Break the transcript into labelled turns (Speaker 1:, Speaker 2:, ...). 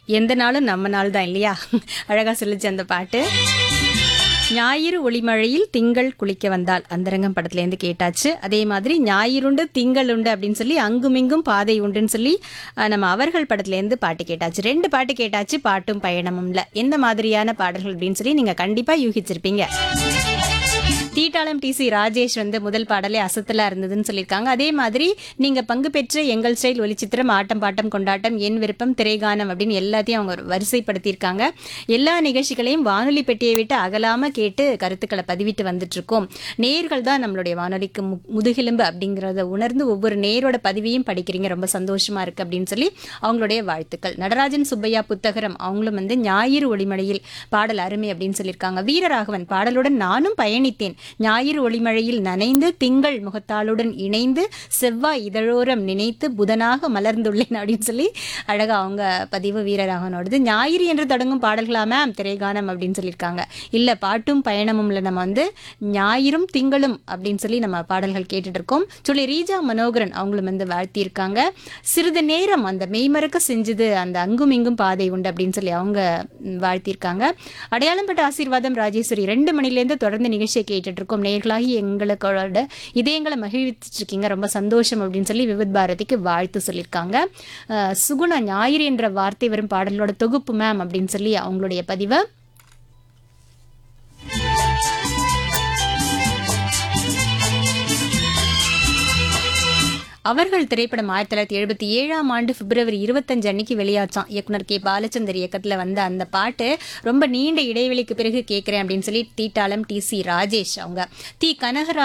Speaker 1: எந்த நாளும் நம்ம நாள் தான் இல்லையா அழகா சொல்லிச்சு அந்த பாட்டு ஞாயிறு ஒளிமழையில் திங்கள் குளிக்க வந்தால் அந்தரங்கம் படத்துலேருந்து கேட்டாச்சு அதே மாதிரி ஞாயிறுண்டு திங்கள் உண்டு அப்படின்னு சொல்லி அங்குமிங்கும் பாதை உண்டுன்னு சொல்லி அஹ், நம்ம அவர்கள் படத்துலேருந்து பாட்டு கேட்டாச்சு ரெண்டு பாட்டு கேட்டாச்சு பாட்டும் பயணமும்ல எந்த மாதிரியான பாடல்கள் அப்படின்னு சொல்லி நீங்கள் கண்டிப்பாக யூகிச்சிருப்பீங்க தீட்டாளம் டிசி ராஜேஷ் வந்து முதல் பாடலே அசத்தலா இருந்ததுன்னு சொல்லியிருக்காங்க அதே மாதிரி நீங்க பங்கு பெற்ற எங்கள் ஸ்டைல் ஒளிச்சித்திரம் ஆட்டம் பாட்டம் கொண்டாட்டம் என் விருப்பம் திரைகானம் அப்படின்னு எல்லாத்தையும் அவங்க வரிசைப்படுத்தியிருக்காங்க எல்லா நிகழ்ச்சிகளையும் வானொலி பெட்டியை விட்டு அகலாம கேட்டு கருத்துக்களை பதிவிட்டு வந்துட்டு இருக்கோம் நேர்கள் தான் நம்மளுடைய வானொலிக்கு மு- முதுகெலும்பு அப்படிங்கறத உணர்ந்து ஒவ்வொரு நேரோட பதிவையும் படிக்கிறீங்க ரொம்ப சந்தோஷமா இருக்கு அப்படின்னு சொல்லி அவங்களுடைய வாழ்த்துக்கள் நடராஜன் சுப்பையா புத்தகரம் அவங்களும் வந்து ஞாயிறு ஒளிமழையில் பாடல் அருமை அப்படின்னு சொல்லியிருக்காங்க வீரராகவன் பாடலுடன் நானும் பயணித்தேன் ஞாயிறு ஒளிமழையில் நனைந்து திங்கள் முகத்தாளுடன் இணைந்து செவ்வாய் இதழோரம் நினைத்து புதனாக மலர்ந்துள்ளேன் அப்படின்னு சொல்லி அழகா அவங்க பதிவு வீரராகவனோடது ஞாயிறு என்று தொடங்கும் பாடல்களா மேம் திரைகானம் அப்படின்னு சொல்லியிருக்காங்க இல்ல பாட்டும் பயணமும்ல நம்ம வந்து ஞாயிறும் திங்களும் அப்படின்னு சொல்லி நம்ம பாடல்கள் கேட்டுட்டு இருக்கோம் சொல்லி ரீஜா மனோகரன் அவங்களும் வந்து வாழ்த்தியிருக்காங்க சிறிது நேரம் அந்த மெய்மறக்க செஞ்சது அந்த அங்கும் இங்கும் பாதை உண்டு அப்படின்னு சொல்லி அவங்க ம், வாழ்த்தியிருக்காங்க அடையாளம் பட்ட ஆசீர்வாதம் ராஜேஸ்வரி ரெண்டு மணிலேருந்து தொடர்ந்து நிகழ்ச்சியை கேட்டுட்டு இருக்கோம் நேர்களாகி எங்களுக்கோட இதயங்களை மகிழ்விச்சுட்டு இருக்கீங்க ரொம்ப சந்தோஷம் அப்படின்னு சொல்லி விவித் பாரதிக்கு வாழ்த்து சொல்லியிருக்காங்க அஹ், சுகுணா ஞாயிறு என்ற வார்த்தை வரும் பாடலோட தொகுப்பு மேம் அப்படின்னு சொல்லி அவங்களுடைய பதிவை அவர்கள் திரைப்படம் ஆயிரத்தி தொள்ளாயிரத்தி எழுபத்தி ஏழாம் ஆண்டு பிப்ரவரி இருபத்தஞ்சு அன்னைக்கு வெளியாச்சான் இயக்குனர் கே பாலச்சந்தர் இயக்கத்துல வந்த அந்த பாட்டு ரொம்ப நீண்ட இடைவெளிக்கு பிறகு கேட்கிறேன் அப்படின்னு சொல்லி தீட்டாளம் டி சி ராஜேஷ் அவங்க தி கனகரா